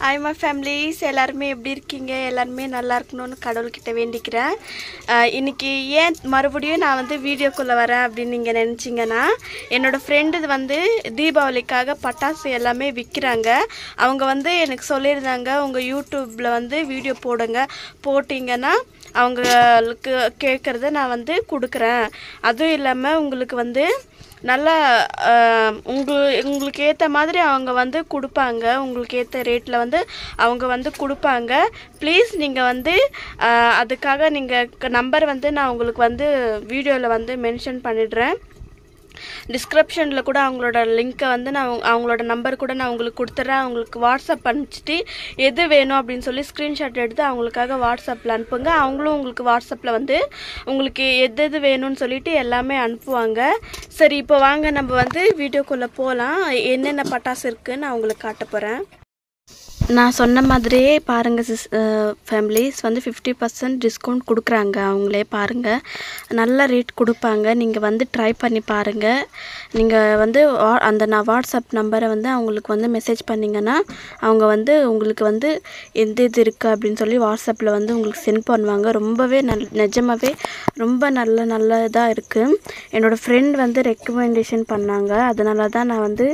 hi my families எல்லாருமே எப்படி இருக்கீங்க எல்லாருமே நல்லா இருக்கணும்னு கடவுள்கிட்ட வேண்டிக்கிறேன் அஹ் இன்னைக்கு ஏன் மறுபடியும் நான் வந்து வீடியோக்குள்ளே வரேன் அப்படின்னு நீங்கள் நினச்சிங்கன்னா என்னோடய ஃப்ரெண்டு வந்து தீபாவளிக்காக பட்டாசு எல்லாமே விற்கிறாங்க அவங்க வந்து எனக்கு சொல்லியிருந்தாங்க உங்கள் யூடியூப்பில் வந்து வீடியோ போடுங்க போட்டிங்கன்னா அவங்களுக்கு கேட்குறத நான் வந்து கொடுக்குறேன் அதுவும் இல்லாமல் உங்களுக்கு வந்து நல்லா ஆஹ், உங்க உங்களுக்கு ஏற்ற மாதிரி அவங்க வந்து கொடுப்பாங்க உங்களுக்கு ஏற்ற ரேட்டில் வந்து அவங்க வந்து கொடுப்பாங்க ப்ளீஸ் நீங்கள் வந்து ஆஹ், அதுக்காக நீங்கள் நம்பர் வந்து நான் உங்களுக்கு வந்து வீடியோவில் வந்து மென்ஷன் பண்ணிடுறேன் டிஸ்கிரிப்ஷனில் கூட அவங்களோட லிங்க்கை வந்து நான் அவங்க- அவங்களோட நம்பர் கூட நான் உங்களுக்கு கொடுத்துட்றேன் அவங்களுக்கு வாட்ஸ்அப் அனுப்பிச்சிட்டு எது வேணும் அப்படின்னு சொல்லி ஸ்க்ரீன்ஷாட் எடுத்து அவங்களுக்காக வாட்ஸ்அப்பில் அனுப்புங்க அவங்களும் உங்களுக்கு வாட்ஸ்அப்பில் வந்து உங்களுக்கு எது எது வேணும்னு சொல்லிட்டு எல்லாமே அனுப்புவாங்க சரி இப்போ வாங்க நம்ம வந்து வீடியோக்குள்ளே போகலாம் என்னென்ன பட்டாசு இருக்குன்னு நான் உங்களுக்கு காட்ட போகிறேன் நான் சொன்ன மாதிரியே பாருங்கள் சிஸ் ஃபேமிலிஸ் வந்து ஃபிஃப்டி பர்சன்ட் டிஸ்கவுண்ட் கொடுக்குறாங்க அவங்களே பாருங்கள் நல்ல ரேட் கொடுப்பாங்க நீங்கள் வந்து ட்ரை பண்ணி பாருங்கள் நீங்கள் வந்து வா- அந்த நான் வாட்ஸ்அப் நம்பரை வந்து அவங்களுக்கு வந்து மெசேஜ் பண்ணிங்கன்னா அவங்க வந்து உங்களுக்கு வந்து எந்த இது இருக்குது அப்படின்னு சொல்லி வாட்ஸ்அப்பில் வந்து உங்களுக்கு சென்ட் பண்ணுவாங்க ரொம்பவே நல் நிஜமாவே ரொம்ப நல்ல நல்லதாக இருக்குது என்னோடய ஃப்ரெண்ட் வந்து ரெக்கமெண்டேஷன் பண்ணாங்க அதனால தான் நான் வந்து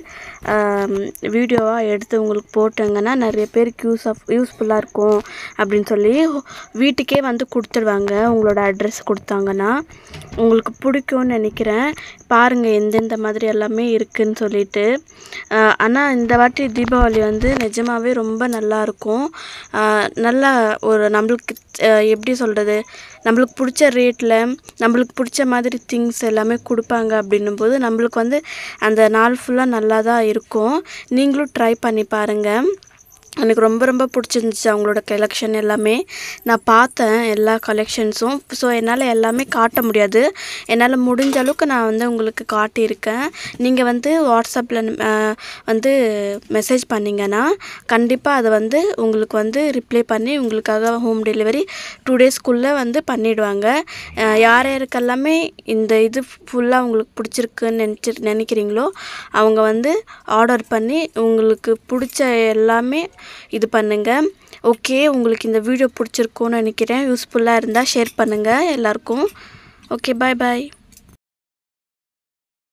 வீடியோவாக எடுத்து உங்களுக்கு போட்டேங்கன்னா நிறைய பேருக்கு யூஸ் ஆஃப் யூஸ்ஃபுல்லாக இருக்கும் அப்படின்னு சொல்லி வீட்டுக்கே வந்து கொடுத்துடுவாங்க உங்களோட அட்ரஸ் கொடுத்தாங்கன்னா உங்களுக்கு பிடிக்கும்னு நினைக்கிறேன் பாருங்கள் எந்தெந்த மாதிரி எல்லாமே இருக்குன்னு சொல்லிட்டு ஆனால் இந்த வாட்டி தீபாவளி வந்து நிஜமாவே ரொம்ப நல்லா இருக்கும் ஆஹ் நல்லா ஒரு நம்மளுக்கு அஹ் எப்படி சொல்கிறது நம்மளுக்கு பிடிச்ச ரேட்டில் நம்மளுக்கு பிடிச்ச மாதிரி திங்ஸ் எல்லாமே கொடுப்பாங்க அப்படின்னும் போது நம்மளுக்கு வந்து அந்த நாள் ஃபுல்லாக நல்லா தான் இருக்கும் நீங்களும் ட்ரை பண்ணி பாருங்கள் எனக்கு ரொம்ப ரொம்ப பிடிச்சிருந்துச்சு அவங்களோட கலெக்ஷன் எல்லாமே நான் பார்த்தேன் எல்லா கலெக்ஷன்ஸும் ஸோ என்னால் எல்லாமே காட்ட முடியாது என்னால் முடிஞ்ச அளவுக்கு நான் வந்து உங்களுக்கு காட்டியிருக்கேன் நீங்கள் வந்து வாட்ஸ்அப்பில் வந்து மெசேஜ் பண்ணிங்கன்னா கண்டிப்பாக அதை வந்து உங்களுக்கு வந்து ரிப்ளை பண்ணி உங்களுக்காக ஹோம் டெலிவரி டூ டேஸ்க்குள்ளே வந்து பண்ணிடுவாங்க அஹ் யார் யாருக்கெல்லாமே இந்த இது ஃபுல்லாக உங்களுக்கு பிடிச்சிருக்குன்னு நினச்சி நினைக்கிறீங்களோ அவங்க வந்து ஆர்டர் பண்ணி உங்களுக்கு பிடிச்ச எல்லாமே இது பண்ணுங்கள் ஓகே உங்களுக்கு இந்த வீடியோ பிடிச்சிருக்கும்னு நினைக்கிறேன் யூஸ்ஃபுல்லாக இருந்தால் ஷேர் பண்ணுங்கள் எல்லாருக்கும் ஓகே பாய் பாய்